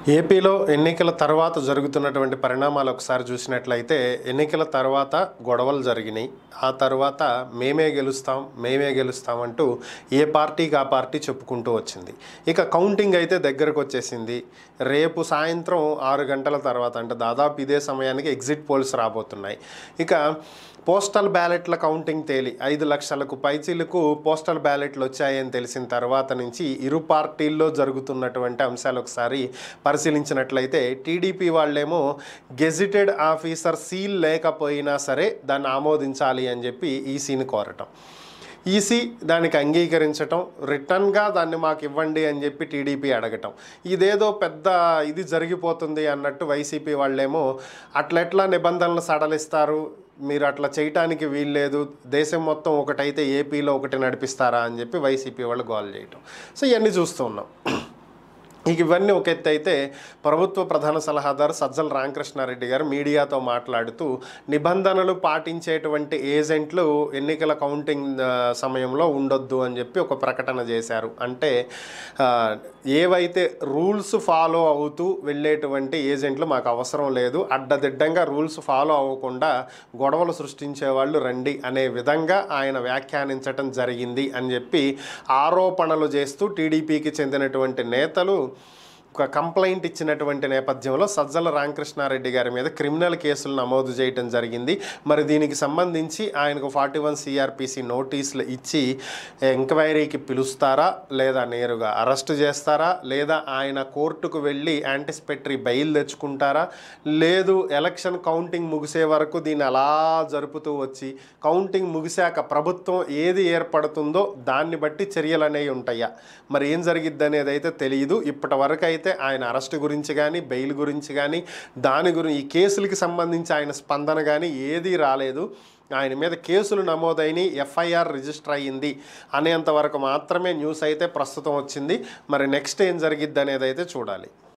ఏపీలో ఎన్నికల తర్వాత జరుగుతున్నటువంటి పరిణామాలు ఒకసారి చూసినట్లయితే ఎన్నికల తర్వాత గొడవలు జరిగినాయి ఆ తర్వాత మేమే గెలుస్తాం మేమే గెలుస్తాం అంటూ ఏ పార్టీకి ఆ పార్టీ చెప్పుకుంటూ వచ్చింది ఇక కౌంటింగ్ అయితే దగ్గరకు వచ్చేసింది రేపు సాయంత్రం ఆరు గంటల తర్వాత అంటే దాదాపు ఇదే సమయానికి ఎగ్జిట్ పోల్స్ రాబోతున్నాయి ఇక పోస్టల్ బ్యాలెట్ల కౌంటింగ్ తేలి ఐదు లక్షలకు పైచీలకు పోస్టల్ బ్యాలెట్లు వచ్చాయని తెలిసిన తర్వాత నుంచి ఇరు పార్టీల్లో జరుగుతున్నటువంటి అంశాలు ఒకసారి పరిశీలించినట్లయితే టీడీపీ వాళ్ళేమో గెజిటెడ్ ఆఫీసర్ సీల్ లేకపోయినా సరే దాన్ని ఆమోదించాలి అని చెప్పి ఈసీని కోరటం ఈసీ దానికి అంగీకరించటం రిటర్న్గా దాన్ని మాకు ఇవ్వండి అని చెప్పి టీడీపీ అడగటం ఇదేదో పెద్ద ఇది జరిగిపోతుంది అన్నట్టు వైసీపీ వాళ్ళేమో అట్లెట్లా నిబంధనలు సడలిస్తారు మీరు అట్లా చేయటానికి వీల్లేదు దేశం మొత్తం ఒకటైతే ఏపీలో ఒకటి నడిపిస్తారా అని చెప్పి వైసీపీ వాళ్ళు గోల్ చేయటం సో ఇవన్నీ చూస్తూ ఉన్నాం ఇక ఇవన్నీ ఒక ఎత్తు అయితే ప్రభుత్వ ప్రధాన సలహాదారు సజ్జల రామకృష్ణారెడ్డి గారు మీడియాతో మాట్లాడుతూ నిబంధనలు పాటించేటువంటి ఏజెంట్లు ఎన్నికల కౌంటింగ్ ఆ, సమయంలో ఉండొద్దు అని చెప్పి ఒక ప్రకటన చేశారు అంటే ఆ, ఏవైతే రూల్స్ ఫాలో అవుతూ వెళ్ళేటువంటి ఏజెంట్లు మాకు అవసరం లేదు అడ్డదిడ్డంగా రూల్స్ ఫాలో అవ్వకుండా గొడవలు సృష్టించే వాళ్ళు రండి అనే విధంగా ఆయన వ్యాఖ్యానించటం జరిగింది అని చెప్పి ఆరోపణలు చేస్తూ టీడీపీకి చెందినటువంటి నేతలు ఒక కంప్లైంట్ ఇచ్చినటువంటి నేపథ్యంలో సజ్జల రామకృష్ణారెడ్డి గారి మీద క్రిమినల్ కేసులు నమోదు చేయటం జరిగింది మరి దీనికి సంబంధించి ఆయనకు ఫార్టీ వన్ సిఆర్పిసి నోటీసులు ఇచ్చి ఎంక్వైరీకి పిలుస్తారా లేదా నేరుగా అరెస్ట్ చేస్తారా లేదా ఆయన కోర్టుకు వెళ్ళి యాంటిసిపేటరీ బెయిల్ తెచ్చుకుంటారా లేదు ఎలక్షన్ కౌంటింగ్ ముగిసే వరకు దీన్ని అలా జరుపుతూ వచ్చి కౌంటింగ్ ముగిశాక ప్రభుత్వం ఏది ఏర్పడుతుందో దాన్ని బట్టి చర్యలు అనేవి ఉంటాయా మరి ఏం జరిగిద్ది అనేది అయితే తెలియదు ఇప్పటి వరకు అయితే ఆయన అరెస్ట్ గురించి కానీ బెయిల్ గురించి కానీ దాని గురించి ఈ కేసులకి సంబంధించి ఆయన స్పందన కానీ ఏదీ రాలేదు ఆయన మీద కేసులు నమోదైనవి ఎఫ్ఐఆర్ రిజిస్టర్ అయ్యింది అనేంత వరకు మాత్రమే న్యూస్ అయితే ప్రస్తుతం వచ్చింది మరి నెక్స్ట్ ఏం జరిగిద్ది అనేది అయితే చూడాలి